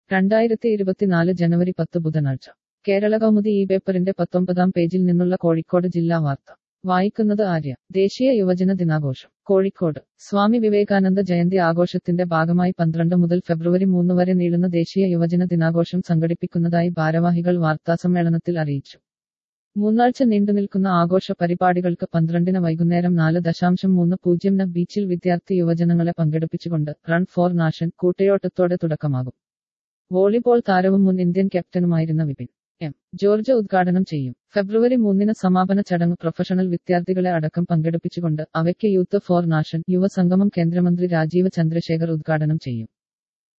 രണ്ടായിരത്തി ഇരുപത്തിനാല് ജനുവരി പത്ത് ബുധനാഴ്ച കേരള കൗമുദി ഈ പേപ്പറിന്റെ പത്തൊമ്പതാം പേജിൽ നിന്നുള്ള കോഴിക്കോട് ജില്ലാ വാർത്ത വായിക്കുന്നത് ആര്യ ദേശീയ യുവജന ദിനാഘോഷം കോഴിക്കോട് സ്വാമി വിവേകാനന്ദ ജയന്തി ആഘോഷത്തിന്റെ ഭാഗമായി പന്ത്രണ്ട് മുതൽ ഫെബ്രുവരി മൂന്ന് വരെ നീളുന്ന ദേശീയ യുവജന ദിനാഘോഷം സംഘടിപ്പിക്കുന്നതായി ഭാരവാഹികൾ വാർത്താസമ്മേളനത്തിൽ അറിയിച്ചു മൂന്നാഴ്ച നീണ്ടുനിൽക്കുന്ന ആഘോഷ പരിപാടികൾക്ക് പന്ത്രണ്ടിന് വൈകുന്നേരം നാല് ദശാംശം മൂന്ന് പൂജ്യം ന ബീച്ചിൽ വിദ്യാർത്ഥി യുവജനങ്ങളെ പങ്കെടുപ്പിച്ചുകൊണ്ട് റൺ ഫോർ നാഷൻ കൂട്ടയോട്ടത്തോടെ തുടക്കമാകും വോളിബോൾ താരവും മുൻ ഇന്ത്യൻ ക്യാപ്റ്റനുമായിരുന്ന വിപിൻ എം ജോർജ് ഉദ്ഘാടനം ചെയ്യും ഫെബ്രുവരി മൂന്നിന് സമാപന ചടങ്ങ് പ്രൊഫഷണൽ വിദ്യാർത്ഥികളെ അടക്കം പങ്കെടുപ്പിച്ചുകൊണ്ട് അവയ്ക്ക് യൂത്ത് ഫോർ നാഷൻ യുവസംഗമം കേന്ദ്രമന്ത്രി രാജീവ് ചന്ദ്രശേഖർ ഉദ്ഘാടനം ചെയ്യും